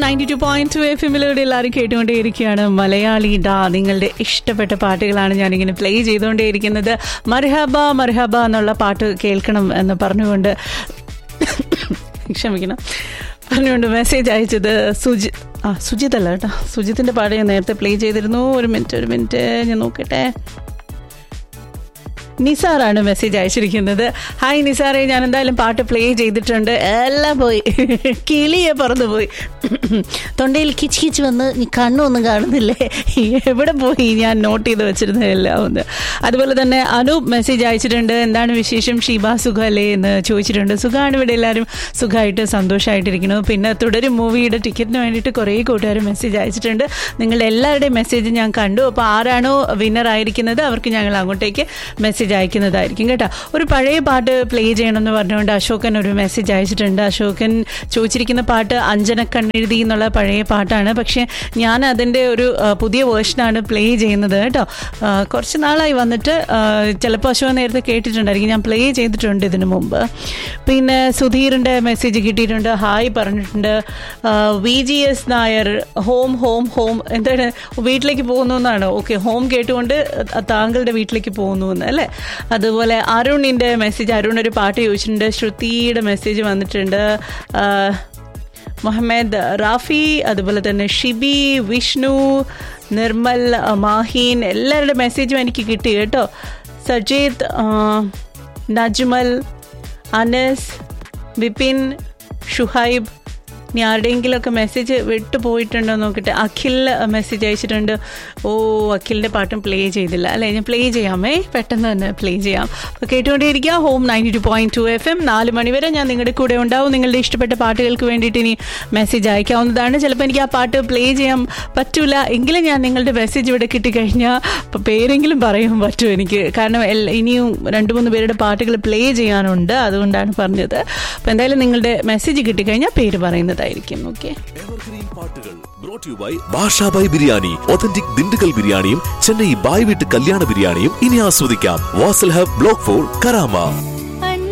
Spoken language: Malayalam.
ninety two point two F എമ്മിലൂടെ എല്ലാവരും കേട്ടുകൊണ്ടേയിരിക്കുകയാണ് മലയാളി ഡാ നിങ്ങളുടെ ഇഷ്ടപ്പെട്ട പാട്ടുകളാണ് ഞാനിങ്ങനെ പ്ലേ ചെയ്തുകൊണ്ടേയിരിക്കുന്നത് മർഹബ മർഹബ എന്നുള്ള പാട്ട് കേൾക്കണം എന്ന് പറഞ്ഞുകൊണ്ട് ക്ഷമിക്കണം പറഞ്ഞുകൊണ്ട് മെസ്സേജ് അയച്ചത് സുജി ആ സുജിത് അല്ല കേട്ടോ സുജിത്തിൻ്റെ പാട്ട് ഞാൻ നേരത്തെ പ്ലേ ചെയ്തിരുന്നു ഒരു മിനിറ്റ് ഒരു മിനിറ്റ് ഞാൻ നോക്കട്ടെ നിസാറാണ് മെസ്സേജ് അയച്ചിരിക്കുന്നത് ഹായ് നിസാറെ ഞാൻ എന്തായാലും പാട്ട് പ്ലേ ചെയ്തിട്ടുണ്ട് എല്ലാം പോയി കിളിയെ പറന്നു പോയി തൊണ്ടയിൽ കിച്ച് കിച്ച് വന്ന് നീ കണ്ണൊന്നും കാണുന്നില്ലേ എവിടെ പോയി ഞാൻ നോട്ട് ചെയ്ത് വെച്ചിരുന്നതെല്ലാം ഒന്ന് അതുപോലെ തന്നെ അനൂപ് മെസ്സേജ് അയച്ചിട്ടുണ്ട് എന്താണ് വിശേഷം ഷീബ സുഖല്ലേ എന്ന് ചോദിച്ചിട്ടുണ്ട് സുഖമാണ് ഇവിടെ എല്ലാവരും സുഖമായിട്ട് സന്തോഷമായിട്ടിരിക്കുന്നു പിന്നെ തുടരും മൂവിയുടെ ടിക്കറ്റിന് വേണ്ടിയിട്ട് കുറേ കൂട്ടുകാർ മെസ്സേജ് അയച്ചിട്ടുണ്ട് നിങ്ങളുടെ എല്ലാവരുടെയും മെസ്സേജ് ഞാൻ കണ്ടു അപ്പോൾ ആരാണോ വിന്നർ ആയിരിക്കുന്നത് അവർക്ക് ഞങ്ങൾ അങ്ങോട്ടേക്ക് മെസ്സേജ് അയക്കുന്നതായിരിക്കും കേട്ടോ ഒരു പഴയ പാട്ട് പ്ലേ ചെയ്യണമെന്ന് പറഞ്ഞുകൊണ്ട് അശോകൻ ഒരു മെസ്സേജ് അയച്ചിട്ടുണ്ട് അശോകൻ ചോദിച്ചിരിക്കുന്ന പാട്ട് അഞ്ജന കണ്ണെഴുതി എന്നുള്ള പഴയ പാട്ടാണ് പക്ഷേ ഞാൻ അതിൻ്റെ ഒരു ആ, പുതിയ വേർഷനാണ് പ്ലേ ചെയ്യുന്നത് കേട്ടോ ആ, കുറച്ച് നാളായി വന്നിട്ട് ആ, ചിലപ്പോൾ അശോകൻ നേരത്തെ കേട്ടിട്ടുണ്ടായിരിക്കും ഞാൻ പ്ലേ ചെയ്തിട്ടുണ്ട് ഇതിനു മുമ്പ് പിന്നെ സുധീറിൻ്റെ മെസ്സേജ് കിട്ടിയിട്ടുണ്ട് ഹായ് പറഞ്ഞിട്ടുണ്ട് V G S Nair home home home എന്താണ് വീട്ടിലേക്ക് പോകുന്നു എന്നാണ് ഓക്കെ ഹോം കേട്ടുകൊണ്ട് താങ്കളുടെ വീട്ടിലേക്ക് പോകുന്നു എന്ന് അല്ലേ അതുപോലെ അരുണിൻ്റെ മെസ്സേജ് അരുൺ ഒരു പാട്ട് ചോദിച്ചിട്ടുണ്ട് ശ്രുതിയുടെ മെസ്സേജ് വന്നിട്ടുണ്ട് ആ, മുഹമ്മദ് റാഫി അതുപോലെ തന്നെ ഷിബി വിഷ്ണു നിർമ്മൽ ആ, മാഹീൻ എല്ലാവരുടെ മെസ്സേജും എനിക്ക് കിട്ടി കേട്ടോ സജീദ് ആ, നജ്മൽ അനസ് ബിപിൻ ഷുഹൈബ് ഇനി ആരുടെയെങ്കിലുമൊക്കെ മെസ്സേജ് വിട്ടു പോയിട്ടുണ്ടോ നോക്കട്ടെ അഖിൽ മെസ്സേജ് അയച്ചിട്ടുണ്ട് ഓ അഖിലിൻ്റെ പാട്ടും പ്ലേ ചെയ്തില്ല അല്ലേ ഞാൻ പ്ലേ ചെയ്യാമേ പെട്ടെന്ന് തന്നെ പ്ലേ ചെയ്യാം അപ്പോൾ കേട്ടുകൊണ്ടേയിരിക്കുക home ninety two point two F M നാല് മണിവരെ ഞാൻ നിങ്ങളുടെ കൂടെ ഉണ്ടാവും നിങ്ങളുടെ ഇഷ്ടപ്പെട്ട പാട്ടുകൾക്ക് വേണ്ടിയിട്ട് ഇനി മെസ്സേജ് അയക്കാവുന്നതാണ് ചിലപ്പോൾ എനിക്ക് ആ പാട്ട് പ്ലേ ചെയ്യാൻ പറ്റൂല എങ്കിലും ഞാൻ നിങ്ങളുടെ മെസ്സേജ് ഇവിടെ കിട്ടിക്കഴിഞ്ഞാൽ അപ്പോൾ പേരെങ്കിലും പറയാൻ പറ്റും എനിക്ക് കാരണം എല്ല- ഇനിയും രണ്ട് മൂന്ന് പേരുടെ പാട്ടുകൾ പ്ലേ ചെയ്യാനുണ്ട് അതുകൊണ്ടാണ് പറഞ്ഞത് അപ്പോൾ എന്തായാലും നിങ്ങളുടെ മെസ്സേജ് കിട്ടിക്കഴിഞ്ഞാൽ പേര് പറയുന്നതായിരിക്കും ഓക്കെ എവർഗ്രീൻ പാട്ടുകൾ brought you by Bashabhai biryani authentic Dindigul ബിരിയാണിയും ചെന്നൈ ബായ് വീട്ട് കല്യാണ ബിരിയാണിയും ഇനി ആസ്വദിക്കാം Vasal hub block four Karama